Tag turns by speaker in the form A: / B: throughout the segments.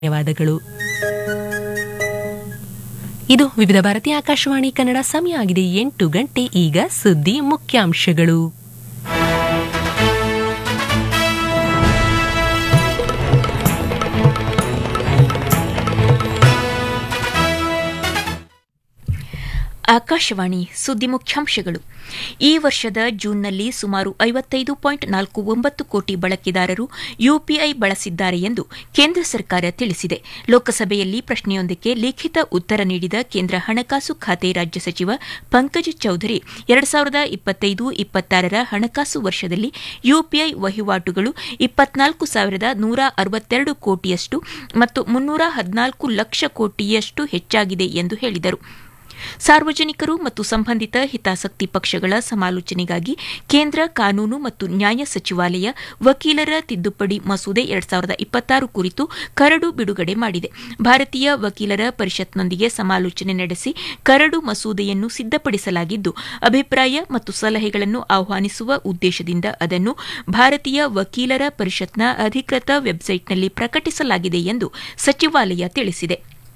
A: ಧನ್ಯವಾದಗಳು ಇದು ವಿವಿಧ ಭಾರತೀಯ ಆಕಾಶವಾಣಿ ಕನ್ನಡ ಸಮಯ ಆಗಿದೆ ಎಂಟು ಗಂಟೆ ಈಗ ಸುದ್ದಿ ಮುಖ್ಯಾಂಶಗಳು
B: ಆಕಾಶವಾಣಿ ಸುದ್ದಿ ಮುಖ್ಯಾಂಶಗಳು ಈ ವರ್ಷದ ಜೂನ್ನಲ್ಲಿ ಸುಮಾರು ಐವತ್ತೈದು ಪಾಯಿಂಟ್ ನಾಲ್ಕು ಒಂಬತ್ತು ಕೋಟಿ ಬಳಕೆದಾರರು ಯುಪಿಐ ಬಳಸಿದ್ದಾರೆ ಎಂದು ಕೇಂದ್ರ ಸರ್ಕಾರ ತಿಳಿಸಿದೆ ಲೋಕಸಭೆಯಲ್ಲಿ ಪ್ರಶ್ನೆಯೊಂದಕ್ಕೆ ಲಿಖಿತ ಉತ್ತರ ನೀಡಿದ ಕೇಂದ್ರ ಹಣಕಾಸು ಖಾತೆ ರಾಜ್ಯ ಸಚಿವ ಪಂಕಜ್ ಚೌಧರಿ ಎರಡು ಸಾವಿರದ ಇಪ್ಪತ್ತೈದು ಇಪ್ಪತ್ತಾರರ ಹಣಕಾಸು ವರ್ಷದಲ್ಲಿ ಯುಪಿಐ ವಹಿವಾಟುಗಳು ಇಪ್ಪತ್ನಾಲ್ಕು ಸಾವಿರದ ನೂರ ಅರವತ್ತೆರಡು ಕೋಟಿಯಷ್ಟು ಮತ್ತು ಮುನ್ನೂರ ಹದಿನಾಲ್ಕು ಲಕ್ಷ ಕೋಟಿಯಷ್ಟು ಹೆಚ್ಚಾಗಿದೆ ಎಂದು ಹೇಳಿದರು ಸಾರ್ವಜನಿಕರು ಮತ್ತು ಸಂಬಂಧಿತ ಹಿತಾಸಕ್ತಿ ಪಕ್ಷಗಳ ಸಮಾಲೋಚನೆಗಾಗಿ ಕೇಂದ್ರ ಕಾನೂನು ಮತ್ತು ನ್ಯಾಯ ಸಚಿವಾಲಯ ವಕೀಲರ ತಿದ್ದುಪಡಿ ಮಸೂದೆ ಎರಡ್ ಸಾವಿರದ ಇಪ್ಪತ್ತಾರು ಕುರಿತು ಕರಡು ಬಿಡುಗಡೆ ಮಾಡಿದೆ ಭಾರತೀಯ ವಕೀಲರ ಪರಿಷತ್ನೊಂದಿಗೆ ಸಮಾಲೋಚನೆ ನಡೆಸಿ ಕರಡು ಮಸೂದೆಯನ್ನು ಸಿದ್ದಪಡಿಸಲಾಗಿದ್ದು ಅಭಿಪ್ರಾಯ ಮತ್ತು ಸಲಹೆಗಳನ್ನು ಆಹ್ವಾನಿಸುವ ಉದ್ದೇಶದಿಂದ ಅದನ್ನು ಭಾರತೀಯ ವಕೀಲರ ಪರಿಷತ್ನ ಅಧಿಕೃತ ವೆಬ್ಸೈಟ್ನಲ್ಲಿ ಪ್ರಕಟಿಸಲಾಗಿದೆ ಎಂದು ಸಚಿವಾಲಯ ತಿಳಿಸಿದೆ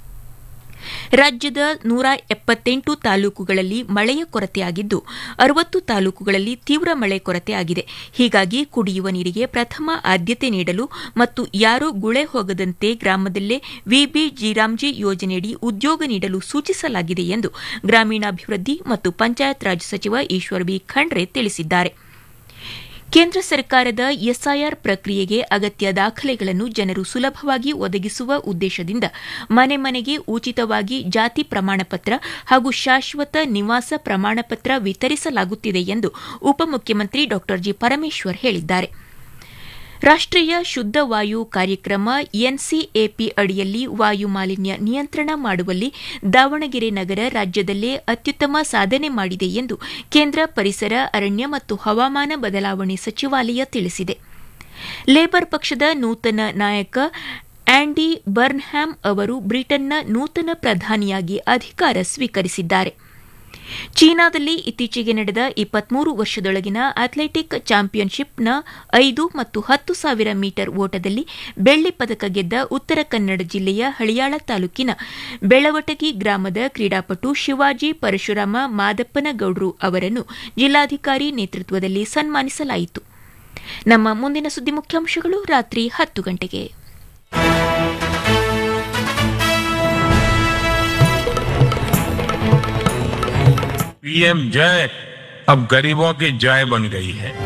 B: ರಾಜ್ಯದ ನೂರ ಎಪ್ಪತ್ತೆಂಟು ತಾಲೂಕುಗಳಲ್ಲಿ ಮಳೆಯ ಕೊರತೆಯಾಗಿದ್ದು ಅರವತ್ತು ತಾಲೂಕುಗಳಲ್ಲಿ ತೀವ್ರ ಮಳೆ ಕೊರತೆಯಾಗಿದೆ ಹೀಗಾಗಿ ಕುಡಿಯುವ ನೀರಿಗೆ ಪ್ರಥಮ ಆದ್ಯತೆ ನೀಡಲು ಮತ್ತು ಯಾರೂ ಗುಳೆ ಹೋಗದಂತೆ ಗ್ರಾಮದಲ್ಲೇ ವಿಬಿ ಜಿರಾಮ್ಜಿ ಯೋಜನೆಯಡಿ ಉದ್ಯೋಗ ನೀಡಲು ಸೂಚಿಸಲಾಗಿದೆ ಎಂದು ಗ್ರಾಮೀಣಾಭಿವೃದ್ಧಿ ಮತ್ತು ಪಂಚಾಯತ್ ರಾಜ್ ಸಚಿವ ಈಶ್ವರ್ ಬಿ ಖಂಡ್ರೆ ತಿಳಿಸಿದ್ದಾರೆ ಕೇಂದ್ರ ಸರ್ಕಾರದ ಎಸ್ಐಆರ್ ಪ್ರಕ್ರಿಯೆಗೆ ಅಗತ್ಯ ದಾಖಲೆಗಳನ್ನು ಜನರು ಸುಲಭವಾಗಿ ಒದಗಿಸುವ ಉದ್ದೇಶದಿಂದ ಮನೆ ಮನೆಗೆ ಉಚಿತವಾಗಿ ಜಾತಿ ಪ್ರಮಾಣಪತ್ರ ಹಾಗೂ ಶಾಶ್ವತ ನಿವಾಸ ಪ್ರಮಾಣಪತ್ರ ವಿತರಿಸಲಾಗುತ್ತಿದೆ ಎಂದು ಉಪಮುಖ್ಯಮಂತ್ರಿ ಡಾ ಜಿ ಪರಮೇಶ್ವರ್ ಹೇಳಿದ್ದಾರೆ ರಾಷ್ಟೀಯ ಶುದ್ದ ವಾಯು ಕಾರ್ಯಕ್ರಮ ಎನ್ಸಿಎಪಿ ಅಡಿಯಲ್ಲಿ ವಾಯು ಮಾಲಿನ್ಯ ನಿಯಂತ್ರಣ ಮಾಡುವಲ್ಲಿ ದಾವಣಗೆರೆ ನಗರ ರಾಜ್ಯದಲ್ಲೇ ಅತ್ಯುತ್ತಮ ಸಾಧನೆ ಮಾಡಿದೆ ಎಂದು ಕೇಂದ್ರ ಪರಿಸರ ಅರಣ್ಯ ಮತ್ತು ಹವಾಮಾನ ಬದಲಾವಣೆ ಸಚಿವಾಲಯ ತಿಳಿಸಿದೆ ಲೇಬರ್ ಪಕ್ಷದ ನೂತನ ನಾಯಕ ಆಂಡಿ ಬರ್ನ್ಹ್ಯಾಮ್ ಅವರು ಬ್ರಿಟನ್ನ ನೂತನ ಪ್ರಧಾನಿಯಾಗಿ ಅಧಿಕಾರ ಸ್ವೀಕರಿಸಿದ್ದಾರೆ ಚೀನಾದಲ್ಲಿ ಇತ್ತೀಚೆಗೆ ನಡೆದ ಇಪ್ಪತ್ಮೂರು ವರ್ಷದೊಳಗಿನ ಅಥ್ಲೆಟಿಕ್ ಚಾಂಪಿಯನ್ಶಿಪ್ನ ಐದು ಮತ್ತು ಹತ್ತು ಸಾವಿರ ಮೀಟರ್ ಓಟದಲ್ಲಿ ಬೆಳ್ಳಿ ಪದಕ ಗೆದ್ದ ಉತ್ತರ ಕನ್ನಡ ಜಿಲ್ಲೆಯ ಹಳಿಯಾಳ ತಾಲೂಕಿನ ಬೆಳವಟಗಿ ಗ್ರಾಮದ ಕ್ರೀಡಾಪಟು ಶಿವಾಜಿ ಪರಶುರಾಮ ಮಾದಪ್ಪನಗೌಡ್ರು ಅವರನ್ನು ಜಿಲ್ಲಾಧಿಕಾರಿ ನೇತೃತ್ವದಲ್ಲಿ ಸನ್ಮಾನಿಸಲಾಯಿತು ನಮ್ಮ ಮುಂದಿನ ಸುದ್ದಿ ಮುಖ್ಯಾಂಶಗಳು ರಾತ್ರಿ ಹತ್ತು ಗಂಟೆಗೆ
C: पीएम जय अब गरीबों की जय बन गई है